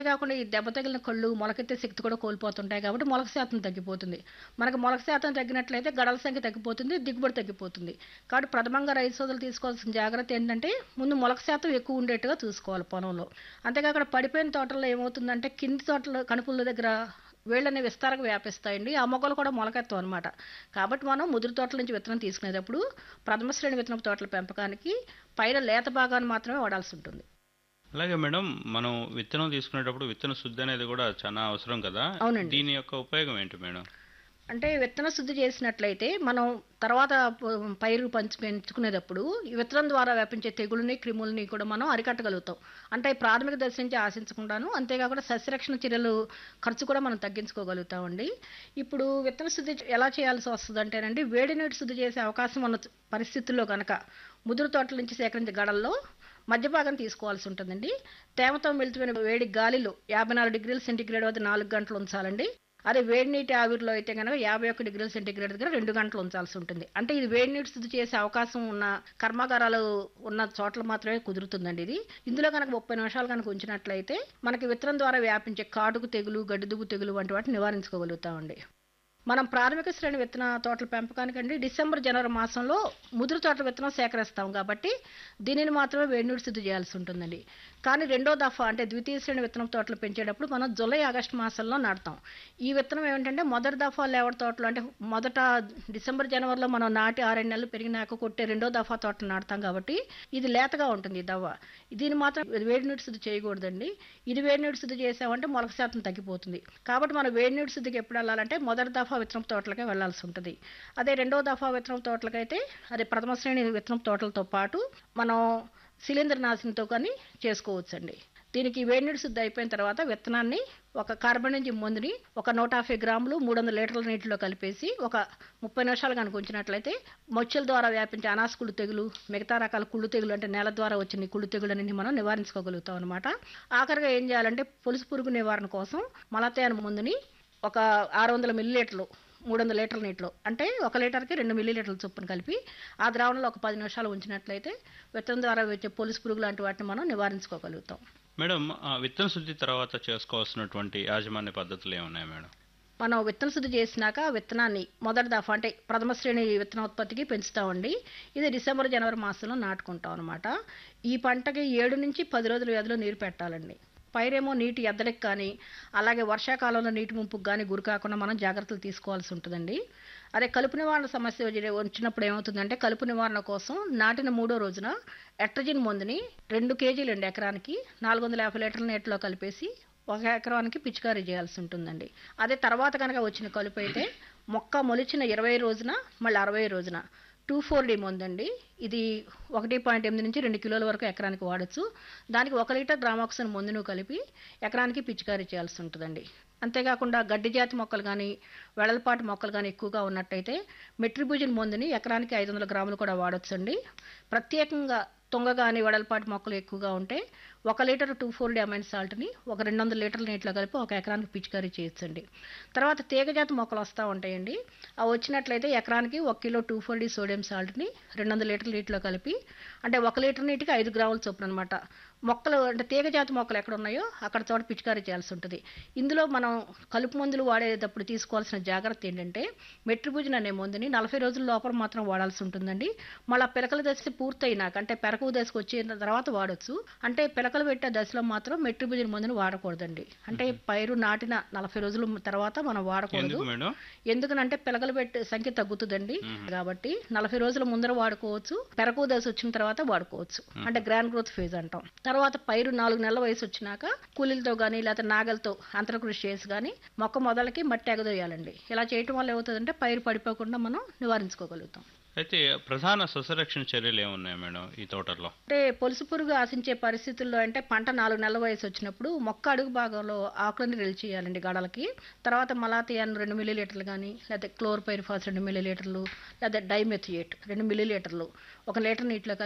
కాకుండా ఈ దెబ్బ తగిలిన కళ్ళు మొలకెత్తే శక్తి కూడా కోల్పోతుంటాయి కాబట్టి మొలక శాతం తగ్గిపోతుంది మనకు మొలక శాతం తగ్గినట్లయితే గడల సంఖ్య తగ్గిపోతుంది దిగుబడి తగ్గిపోతుంది కాబట్టి ప్రథమంగా రైతు సోదరులు తీసుకోవాల్సిన జాగ్రత్త ఏంటంటే ముందు మొలక శాతం ఎక్కువ ఉండేట్టుగా చూసుకోవాలి పొలంలో అంతేకాకుండా పడిపోయిన తోటల్లో ఏమవుతుందంటే కింది తోటలో కణుపుల దగ్గర వేళ్ళని విస్తారంగా వ్యాపిస్తాయండి ఆ మొక్కలు కూడా మొలకెత్తాం అనమాట కాబట్టి మనం ముదురు తోటల నుంచి విత్తనం తీసుకునేటప్పుడు ప్రథమ శ్రేణి విత్తనం తోటల పెంపకానికి పైన లేత భాగాన్ని మాత్రమే వాడాల్సి ఉంటుంది అలాగే మేడం మనం విత్తనం తీసుకునేటప్పుడు విత్తన శుద్ధి అనేది కూడా చాలా అవసరం కదా అవునండి. దీని యొక్క ఉపయోగం ఏంటి మేడం అంటే విత్తన శుద్ధి చేసినట్లయితే మనం తర్వాత ప- పైరు పంచి పెంచుకునేటప్పుడు ఈ విత్తనం ద్వారా వ్యాపించే తెగుళ్ళని క్రిములని కూడా మనం అరికట్టగలుగుతాం అంటే ప్రాథమిక దశ నుంచి ఆశించకుండాను అంతేకాకుండా సస్యరక్షణ చర్యలు ఖర్చు కూడా మనం తగ్గించుకోగలుగుతామండి ఇప్పుడు విత్తన శుద్ధి ఎలా చేయాల్సి వస్తుంది అంటేనండి వేడి నీటి శుద్ధి చేసే అవకాశం ఉన్న పరిస్థితుల్లో కనుక ముదురు తోటల నుంచి సేకరించే గడల్లో మధ్య భాగం తీసుకోవాల్సి ఉంటుందండి తేమతో వెళ్తున్న వేడి గాలిలో యాభై నాలుగు డిగ్రీల సెంటీగ్రేడ్ వద్ద నాలుగు గంటలు ఉంచాలండి అదే వేడి నీటి ఆవిరిలో అయితే కనుక యాభై ఒక్క డిగ్రీల సెంటీగ్రేడ్ దగ్గర రెండు గంటలు ఉంచాల్సి ఉంటుంది అంటే ఇది వేడి నీటి శుద్ధి చేసే అవకాశం ఉన్న కర్మాగారాలు ఉన్న చోట్ల మాత్రమే కుదురుతుందండి ఇది ఇందులో కనుక ముప్పై నిమిషాలు కనుక ఉంచినట్లయితే మనకి విత్తనం ద్వారా వ్యాపించే కాటుకు తెగులు గడ్డిదుబ్బు తెగులు వంటి వాటిని నివారించుకోగలుగుతామండి మనం ప్రాథమిక శ్రేణి విత్తన తోటల పెంపకానికండి డిసెంబర్ జనవరి మాసంలో ముదురు తోటల విత్తనం సేకరిస్తాం కాబట్టి దీనిని మాత్రమే వేడి నీటి శుద్ధి చేయాల్సి ఉంటుందండి కానీ రెండో దఫా అంటే ద్వితీయ శ్రేణి విత్తనం తోటలు పెంచేటప్పుడు మనం జూలై ఆగస్టు మాసంలో నాటుతాం ఈ విత్తనం ఏమిటంటే మొదటి దఫా లేవర్ తోటలు అంటే మొదట డిసెంబర్ జనవరిలో మనం నాటి ఆరేడు నెలలు పెరిగినాక కొట్టే రెండో దఫా తోటలు నాటుతాం కాబట్టి ఇది లేతగా ఉంటుంది ఈ దవ్వ దీన్ని మాత్రం వేడి నీటి శుద్ధి చేయకూడదండి ఇది వేడి నీటి శుద్ధి చేసామంటే మొలక శాతం తగ్గిపోతుంది కాబట్టి మనం వేడి నీటి శుద్ధికి ఎప్పుడు వెళ్ళాలంటే మొదటి దఫా విత్తనం తోటలకే వెళ్ళాల్సి ఉంటుంది అదే రెండో దఫా విత్తనం తోటలకైతే అదే ప్రథమ శ్రేణి విత్తనం తోటలతో పాటు మనం శిలీంద్ర నాశనంతో కానీ చేసుకోవచ్చండి దీనికి వేడి నీటి శుద్ధి అయిపోయిన తర్వాత విత్తనాన్ని ఒక కార్బనిజం మందుని ఒక నూట యాభై గ్రాములు మూడు వందల లీటర్ల నీటిలో కలిపేసి ఒక ముప్పై నిమిషాలు కనుక ఉంచినట్లయితే మొచ్చల ద్వారా వ్యాపించే అనాస కుళ్ళు తెగులు మిగతా రకాల కుళ్ళు తెగులు అంటే నేల ద్వారా వచ్చిన ఈ కుళ్ళు తెగులన్నీ మనం నివారించుకోగలుగుతాం అనమాట ఆఖరిగా ఏం చేయాలంటే పొలుసు పురుగు నివారణ కోసం మలతయాన మందుని ఒక ఆరు వందల మిల్లీలీటర్లు మూడు వందల లీటర్ల నీటిలో అంటే ఒక లీటర్కి రెండు మిల్లీలీటర్ల చొప్పున కలిపి ఆ ద్రావణంలో ఒక పది నిమిషాలు ఉంచినట్లయితే విత్తనం ద్వారా వచ్చే పొలుసు పురుగు లాంటి వాటిని మనం నివారించుకోగలుగుతాం మేడం ఆ విత్తన శుద్ధి తర్వాత చేసుకోవాల్సినటువంటి యాజమాన్య పద్ధతులు ఏమున్నాయి మేడం మనం విత్తన శుద్ధి చేసినాక ఆ విత్తనాన్ని మొదటి దఫా అంటే ప్రథమ శ్రేణి విత్తనోత్పత్తికి పెంచుతామండి ఇది డిసెంబర్ జనవరి మాసంలో నాటుకుంటాం అనమాట ఈ పంటకి ఏడు నుంచి పది రోజుల వ్యవధిలో నీరు పెట్టాలండి పైరేమో నీటి ఎద్దడికి కానీ అలాగే వర్షాకాలంలో నీటి ముంపుకు కానీ గురి కాకుండా మనం జాగ్రత్తలు తీసుకోవాల్సి ఉంటుందండి అదే కలుపు నివారణ సమస్య వచ్చి- వచ్చినప్పుడు ఏమవుతుందంటే కలుపు నివారణ కోసం నాటిన మూడో రోజున ఎట్రజిన్ మందుని రెండు కేజీలు అండి ఎకరానికి నాలుగు వందల యాభై లీటర్ల నీటిలో కలిపేసి ఒక ఎకరానికి పిచికారీ చేయాల్సి ఉంటుందండి అదే తర్వాత కనుక వచ్చిన కలుపు అయితే మొక్క మొలిచిన ఇరవై రోజున మళ్ళీ అరవై రోజున టూ ఫోర్ డి మందండి ఇది ఒకటి పాయింట్ ఎనిమిది నుంచి రెండు కిలోల వరకు ఎకరానికి వాడచ్చు దానికి ఒక లీటర్ గ్రామాక్సిన్ మందును కలిపి ఎకరానికి పిచికారీ చేయాల్సి ఉంటుందండి అంతేకాకుండా గడ్డి జాతి మొక్కలు కానీ వెడల్పాటి మొక్కలు కానీ ఎక్కువగా ఉన్నట్టయితే మెట్రిబుజిన్ మందుని ఎకరానికి ఐదు వందల గ్రాములు కూడా వాడొచ్చండి ప్రత్యేకంగా తుంగ కానీ వెడల్పాటి మొక్కలు ఎక్కువగా ఉంటే ఒక litre two four D amine సాల్ట్ని ఒక రెండు వందల లీటర్ల నీటిలో కలిపి ఒక ఎకరానికి పిచికారీ చేయొచ్చండి తర్వాత తీగజాతి మొక్కలు వస్తూ ఉంటాయండి అవి వచ్చినట్లయితే ఎకరానికి ఒక kilo two four D sodium సాల్ట్ని రెండు వందల లీటర్ల నీటిలో కలిపి అంటే ఒక లీటర్ నీటికి ఐదు గ్రాముల చొప్పున అనమాట మొక్కలు అంటే తీగజాతి మొక్కలు ఎక్కడ ఉన్నాయో అక్కడ చోట పిచికారీ చేయాల్సి ఉంటుంది ఇందులో మనం కలుపు మందులు వాడేటప్పుడు తీసుకోవాల్సిన జాగ్రత్త ఏంటంటే మెట్రిబుజిన్ అనే మందుని నలభై రోజుల లోపల మాత్రం వాడాల్సి ఉంటుందండి మళ్ళీ పిలకల దశ పూర్తయినాక అంటే పెరకు దశకు వచ్చిన తర్వాత వాడొచ్చు అంటే పిలకలు పెట్టే దశలో మాత్రం మెట్రిబుజిన్ మందుని వాడకూడదండి అంటే పైరు నాటిన నలభై రోజుల తర్వాత మనం వాడకూడదు ఎందుకు మేడం ఎందుకనంటే పిలకలు పెట్టే సంఖ్య తగ్గుతుందండి కాబట్టి నలభై రోజుల ముందర వాడుకోవచ్చు పెరకు దశ వచ్చిన తర్వాత వాడుకోవచ్చు అంటే గ్రాండ్ గ్రోత్ ఫేజ్ అంటాం తర్వాత పైరు నాలుగు నెలల వయసు వచ్చినాక కూలీలతో కానీ లేకపోతే నాగలతో అంతర కృషి చేసి కానీ మొక్క మొదలకి మట్టి ఎగదోయాలండి ఇలా చేయటం వల్ల ఏమవుతుందంటే పైరు పడిపోకుండా మనం నివారించుకోగలుగుతాం అయితే ప్రధాన సస్యరక్షణ చర్యలు ఏమున్నాయి మేడం ఈ తోటలో అంటే పొలుసు పురుగు ఆశించే పరిస్థితుల్లో అంటే పంట నాలుగు నెలల వయసు వచ్చినప్పుడు మొక్క అడుగు భాగంలో ఆకులను రిల్ చేయాలండి గడలకి తర్వాత మలాతియాన్ రెండు మిల్లీ లీటర్లు కానీ లేకపోతే క్లోర్పైరిఫాస్ రెండు మిల్లీ లీటర్లు లేదా డైమెథియేట్ రెండు మిల్లీ లీటర్లు ఒక లీటర్ నీటిలో కలిపి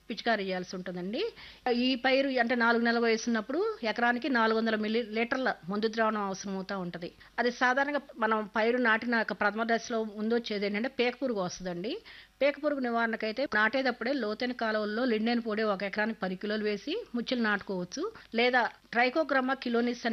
పిచికారీ చేయాల్సి ఉంటుందండి ఈ పైరు అంటే నాలుగు నెలల వయసు ఉన్నప్పుడు ఎకరానికి నాలుగు వందల మిల్లీ లీటర్ల మందు ద్రావణం అవసరం అవుతూ ఉంటుంది అది సాధారణంగా మనం పైరు నాటిన ప్రథమ దశలో ముందు వచ్చేది ఏంటంటే పేక పురుగు వస్తుందండి పేక పురుగు నివారణకైతే నాటేటప్పుడే లోతైన కాలువల్లో లిండెన్ పొడి ఒక ఎకరానికి పది కిలోలు వేసి ముచ్చులు నాటుకోవచ్చు లేదా ట్రైకోగ్రామా కిలోనిస్ అనే